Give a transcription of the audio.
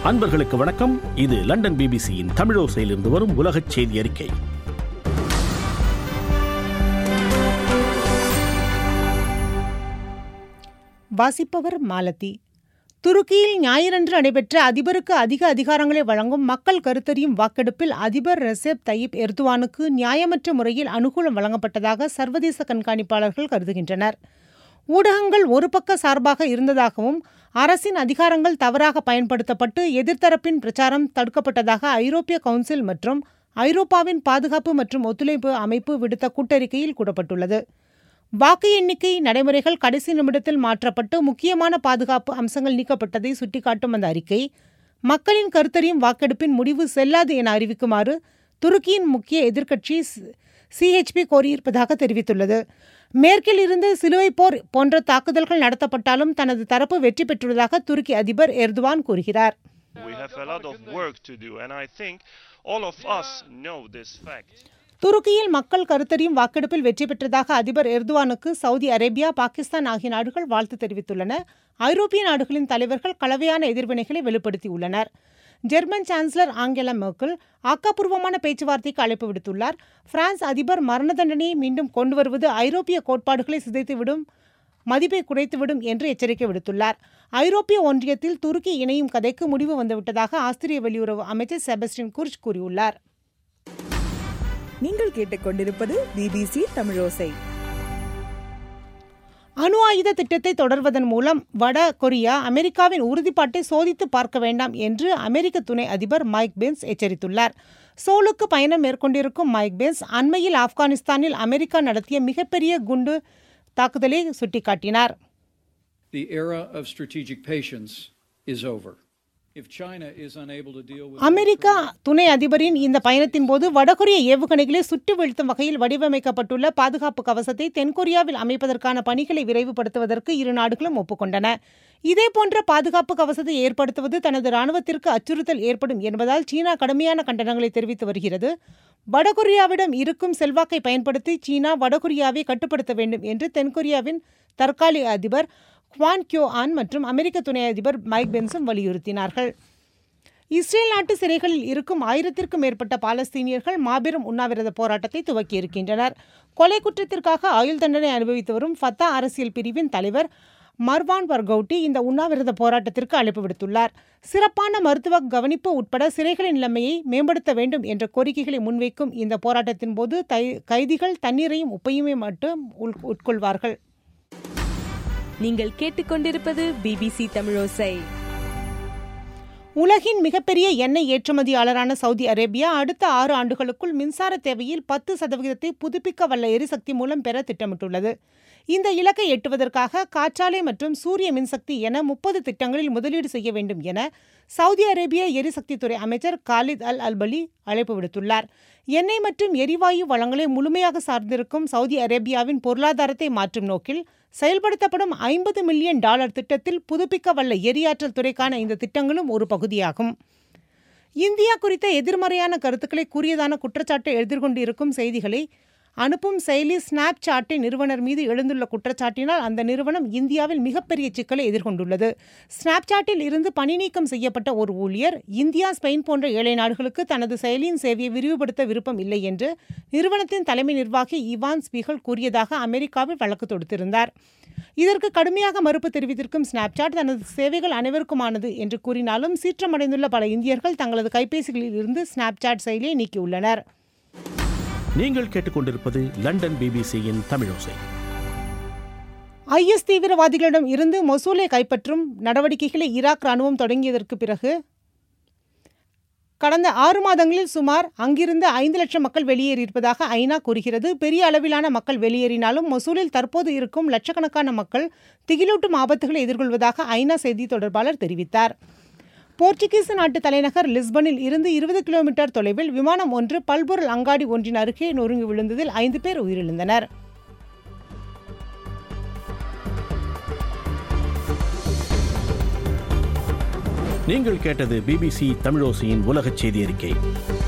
அன்பர்களுக்கு வணக்கம் இது லண்டன் பிபிசியின் தமிழோசையிலிருந்து வரும் உலகச் செய்தி அறிக்கை வாசிப்பவர் மாலதி துருக்கியில் ஞாயிறன்று நடைபெற்ற அதிபருக்கு அதிக அதிகாரங்களை வழங்கும் மக்கள் கருத்தறியும் வாக்கெடுப்பில் அதிபர் ரெசெப் தயிப் எர்துவானுக்கு நியாயமற்ற முறையில் அனுகூலம் வழங்கப்பட்டதாக சர்வதேச கண்காணிப்பாளர்கள் கருதுகின்றனர் ஊடகங்கள் ஒரு பக்க சார்பாக இருந்ததாகவும் அரசின் அதிகாரங்கள் தவறாக பயன்படுத்தப்பட்டு எதிர்த்தரப்பின் பிரச்சாரம் தடுக்கப்பட்டதாக ஐரோப்பிய கவுன்சில் மற்றும் ஐரோப்பாவின் பாதுகாப்பு மற்றும் ஒத்துழைப்பு அமைப்பு விடுத்த கூட்டறிக்கையில் கூறப்பட்டுள்ளது வாக்கு எண்ணிக்கை நடைமுறைகள் கடைசி நிமிடத்தில் மாற்றப்பட்டு முக்கியமான பாதுகாப்பு அம்சங்கள் நீக்கப்பட்டதை சுட்டிக்காட்டும் அந்த அறிக்கை மக்களின் கருத்தறியும் வாக்கெடுப்பின் முடிவு செல்லாது என அறிவிக்குமாறு துருக்கியின் முக்கிய எதிர்க்கட்சி சிஹெச்பி கோரியிருப்பதாக தெரிவித்துள்ளது மேற்கில் இருந்து சிலுவை போர் போன்ற தாக்குதல்கள் நடத்தப்பட்டாலும் தனது தரப்பு வெற்றி பெற்றுள்ளதாக துருக்கி அதிபர் எர்துவான் கூறுகிறார் We have a lot of work to do, and I think all of us know this fact. துருக்கியில் மக்கள் கருத்தறியும் வாக்கெடுப்பில் வெற்றி பெற்றதாக அதிபர் எர்துவானுக்கு சவுதி அரேபியா பாகிஸ்தான் ஆகிய நாடுகள் வாழ்த்து தெரிவித்துள்ளன ஐரோப்பிய நாடுகளின் தலைவர்கள் கலவையான எதிர்வினைகளை வெளிப்படுத்தியுள்ளனர் ஜெர்மன் சான்சலர் ஆங்கெலா மெர்க்கல் ஆக்கப்பூர்வமான பேச்சுவார்த்தைக்கு அழைப்பு விடுத்துள்ளார் பிரான்ஸ் அதிபர் மரண தண்டனையை மீண்டும் கொண்டு வருவது ஐரோப்பிய கோட்பாடுகளை சிதைத்துவிடும் மதிப்பை குறைத்துவிடும் என்று எச்சரிக்கை விடுத்துள்ளார் ஐரோப்பிய ஒன்றியத்தில் துருக்கி இணையும் கதைக்கு முடிவு வந்துவிட்டதாக ஆஸ்திரிய வெளியுறவு அமைச்சர் செபஸ்டின் குர்ச் கூறியுள்ளார் நீங்கள் கேட்டுக்கொண்டிருப்பது பிபிசி தமிழோசை அணு ஆயுத திட்டத்தை தொடர்வதன் மூலம் வட கொரியா அமெரிக்காவின் உறுதிப்பாட்டை சோதித்து பார்க்க வேண்டாம் என்று அமெரிக்க துணை அதிபர் மைக் பென்ஸ் எச்சரித்துள்ளார் சோலுக்கு பயணம் மேற்கொண்டிருக்கும் மைக் பென்ஸ் அண்மையில் ஆப்கானிஸ்தானில் அமெரிக்கா நடத்திய மிகப்பெரிய குண்டு தாக்குதலை சுட்டிக்காட்டினார் The era of strategic patience is over. If China is unable to deal with America துணை அதிபரின் இந்த பயணத்தின் போது வடகொரிய ஏவுகணைகளை சுட்டு வீழ்த்தும் வகையில் வடிவமைக்கப்பட்டுள்ள பாதுகாப்பு கவசத்தை தென்கொரியாவில் அமைப்பதற்கான பணிகளை விரைவுபடுத்துவதற்கு இரு நாடுகளும் ஒப்புக்கொண்டன இதேபோன்ற பாதுகாப்பு கவசத்தை ஏற்படுத்துவது தனது ராணுவத்திற்கு அச்சுறுத்தல் ஏற்படும் என்பதால் சீனா கடுமையான கண்டனங்களை தெரிவித்து வருகிறது வடகொரியாவிடம் இருக்கும் செல்வாக்கை பயன்படுத்தி சீனா வடகொரியாவை கட்டுப்படுத்த வேண்டும் என்று தென்கொரியாவின் தற்காலிக அதிபர் குவான் கியோ ஆன் மற்றும் அமெரிக்க துணை அதிபர் மைக் பென்ஸும் வலியுறுத்தினார்கள் இஸ்ரேல் நாட்டு சிறைகளில் இருக்கும் ஆயிரத்திற்கும் மேற்பட்ட பாலஸ்தீனியர்கள் மாபெரும் உண்ணாவிரத போராட்டத்தை துவக்கியிருக்கின்றனர் கொலை குற்றத்திற்காக ஆயுள் தண்டனை அனுபவித்து வரும் ஃபத்தா அரசியல் பிரிவின் தலைவர் மர்வான் பர்கவுட்டி இந்த உண்ணாவிரத போராட்டத்திற்கு அழைப்பு விடுத்துள்ளார் சிறப்பான மருத்துவ கவனிப்பு உட்பட சிறைகளின் நிலைமையை மேம்படுத்த வேண்டும் என்ற கோரிக்கைகளை முன்வைக்கும் இந்த போராட்டத்தின் போது தை கைதிகள் தண்ணீரையும் உப்பையுமே மட்டும் உள் உட்கொள்வார்கள் நீங்கள் கேட்டுக்கொண்டிருப்பது பிபிசி தமிழோசை உலகின் மிகப்பெரிய எண்ணெய் ஏற்றுமதியாளரான சவுதி அரேபியா அடுத்த ஆறு ஆண்டுகளுக்குள் மின்சார தேவையில் பத்து சதவிகிதத்தை புதுப்பிக்க வல்ல எரிசக்தி மூலம் பெற திட்டமிட்டுள்ளது இந்த இலக்கை எட்டுவதற்காக காற்றாலை மற்றும் சூரிய மின்சக்தி என முப்பது திட்டங்களில் முதலீடு செய்ய வேண்டும் என சவுதி அரேபிய எரிசக்தித்துறை அமைச்சர் காலித் அல் அல்பலி அழைப்பு விடுத்துள்ளார் எண்ணெய் மற்றும் எரிவாயு வளங்களை முழுமையாக சார்ந்திருக்கும் சவுதி அரேபியாவின் பொருளாதாரத்தை மாற்றும் நோக்கில் செயல்படுத்தப்படும் ஐம்பது மில்லியன் டாலர் திட்டத்தில் புதுப்பிக்க வல்ல எரியாற்றல் துறைக்கான இந்த திட்டங்களும் ஒரு பகுதியாகும் இந்தியா குறித்த எதிர்மறையான கருத்துக்களை கூறியதான குற்றச்சாட்டை எதிர்கொண்டிருக்கும் செய்திகளை அனுப்பும் செயலி ஸ்னாப் சாட்டை நிறுவனர் மீது எழுந்துள்ள குற்றச்சாட்டினால் அந்த நிறுவனம் இந்தியாவில் மிகப்பெரிய சிக்கலை எதிர்கொண்டுள்ளது ஸ்னாப் சாட்டில் இருந்து பணி நீக்கம் செய்யப்பட்ட ஒரு ஊழியர் இந்தியா ஸ்பெயின் போன்ற ஏழை நாடுகளுக்கு தனது செயலியின் சேவையை விரிவுபடுத்த விருப்பம் இல்லை என்று நிறுவனத்தின் தலைமை நிர்வாகி இவான் ஸ்பீகல் கூறியதாக அமெரிக்காவில் வழக்கு தொடுத்திருந்தார் இதற்கு கடுமையாக மறுப்பு தெரிவித்திருக்கும் ஸ்னாப்சாட் தனது சேவைகள் அனைவருக்குமானது என்று கூறினாலும் சீற்றமடைந்துள்ள பல இந்தியர்கள் தங்களது கைபேசிகளில் இருந்து ஸ்னாப்சாட் செயலியை நீக்கியுள்ளனர் நீங்கள் கேட்டுக்கொண்டிருப்பது லண்டன் பிபிசியின் தமிழோசை ஐஎஸ் தீவிரவாதிகளிடம் இருந்து மொசூலை கைப்பற்றும் நடவடிக்கைகளை ஈராக் ராணுவம் தொடங்கியதற்கு பிறகு கடந்த ஆறு மாதங்களில் சுமார் அங்கிருந்து ஐந்து லட்சம் மக்கள் வெளியேறியிருப்பதாக ஐநா கூறுகிறது பெரிய அளவிலான மக்கள் வெளியேறினாலும் மொசூலில் தற்போது இருக்கும் லட்சக்கணக்கான மக்கள் திகிலூட்டும் ஆபத்துகளை எதிர்கொள்வதாக ஐநா செய்தி தொடர்பாளர் தெரிவித்தார் போர்ச்சுகீஸ் நாட்டு தலைநகர் லிஸ்பனில் இருந்து இருபது கிலோமீட்டர் தொலைவில் விமானம் ஒன்று பல்பொருள் அங்காடி ஒன்றின் அருகே நொறுங்கி விழுந்ததில் ஐந்து பேர் உயிரிழந்தனர் நீங்கள் கேட்டது பிபிசி தமிழோசையின் உலகச் செய்தி அறிக்கை